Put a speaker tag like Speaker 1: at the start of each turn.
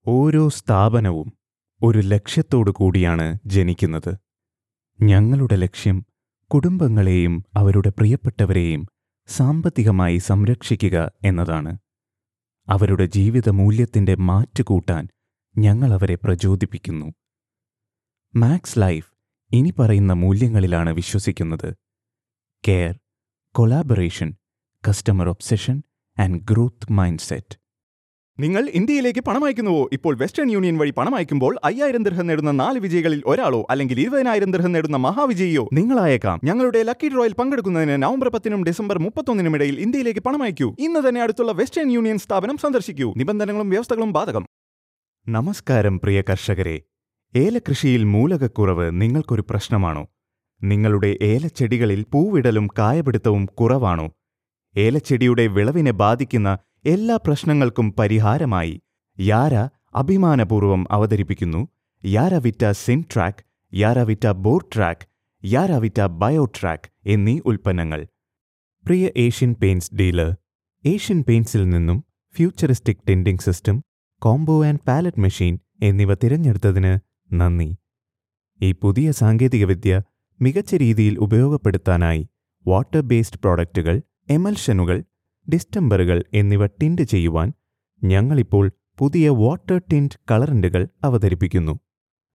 Speaker 1: ഓരോ സ്ഥാപനവും ഒരു ലക്ഷ്യത്തോടു കൂടിയാണ് ജനിക്കുന്നത് ഞങ്ങളുടെ ലക്ഷ്യം കുടുംബങ്ങളെയും അവരുടെ പ്രിയപ്പെട്ടവരെയും സാമ്പത്തികമായി സംരക്ഷിക്കുക എന്നതാണ് അവരുടെ ജീവിത മൂല്യത്തിന്റെ മാറ്റുകൂട്ടാൻ ഞങ്ങൾ അവരെ പ്രചോദിപ്പിക്കുന്നു മാക്സ് ലൈഫ് ഇനി പറയുന്ന മൂല്യങ്ങളിലാണ് വിശ്വസിക്കുന്നത് care collaboration customer obsession and growth mindset
Speaker 2: നിങ്ങൾ ഇന്ത്യയിലേക്ക് പണം അയക്കുന്നുവോ ഇപ്പോൾ വെസ്റ്റേൺ യൂണിയൻ വഴി പണം അയക്കുമ്പോൾ അയ്യായിരം ദൃഹം നേടുന്ന നാല് വിജയികളിൽ ഒരാളോ അല്ലെങ്കിൽ ഇരുപതിനായിരം ദൃഹം നേടുന്ന മഹാവിജയിയോ നിങ്ങളായേക്കാം ഞങ്ങളുടെ ലക്കി ഡ്രോയിൽ പങ്കെടുക്കുന്നതിന് നവംബർ പത്തിനും ഡിസംബർ മുപ്പത്തൊന്നിനും ഇടയിൽ ഇന്ത്യയിലേക്ക് പണം അയക്കൂ ഇന്ന് തന്നെ അടുത്തുള്ള വെസ്റ്റേൺ യൂണിയൻ സ്ഥാപനം സന്ദർശിക്കൂ നിബന്ധനകളും വ്യവസ്ഥകളും ബാധകം
Speaker 1: നമസ്കാരം പ്രിയ കർഷകരെ ഏലകൃഷിയിൽ മൂലകക്കുറവ് നിങ്ങൾക്കൊരു പ്രശ്നമാണോ നിങ്ങളുടെ ഏലച്ചെടികളിൽ പൂവിടലും കായപിടുത്തവും കുറവാണോ ഏലച്ചെടിയുടെ വിളവിനെ ബാധിക്കുന്ന എല്ലാ പ്രശ്നങ്ങൾക്കും പരിഹാരമായി യാര അഭിമാനപൂർവ്വം അവതരിപ്പിക്കുന്നു യാരവിറ്റ സിൻട്രാക്ക് യാരവിറ്റ ബോർട്രാക്ക് യാരവിറ്റ ബയോട്രാക്ക് എന്നീ ഉൽപ്പന്നങ്ങൾ പ്രിയ ഏഷ്യൻ പെയിന്റ്സ് ഡീലർ ഏഷ്യൻ പെയിന്റ്സിൽ നിന്നും futuristic tinting system combo and pallet machine എന്നിവ തിരഞ്ഞെടുത്തതിന് നന്ദി ഈ പുതിയ സാങ്കേതികവിദ്യ മികച്ച രീതിയിൽ ഉപയോഗപ്പെടുത്താനായി വാട്ടർ ബേസ്ഡ് പ്രോഡക്റ്റുകൾ എമൽഷനുകൾ ഡിസ്റ്റംബറുകൾ എന്നിവ ടിൻഡ് ചെയ്യുവാൻ ഞങ്ങളിപ്പോൾ പുതിയ വാട്ടർ ടിൻഡ് കളറന്റുകൾ അവതരിപ്പിക്കുന്നു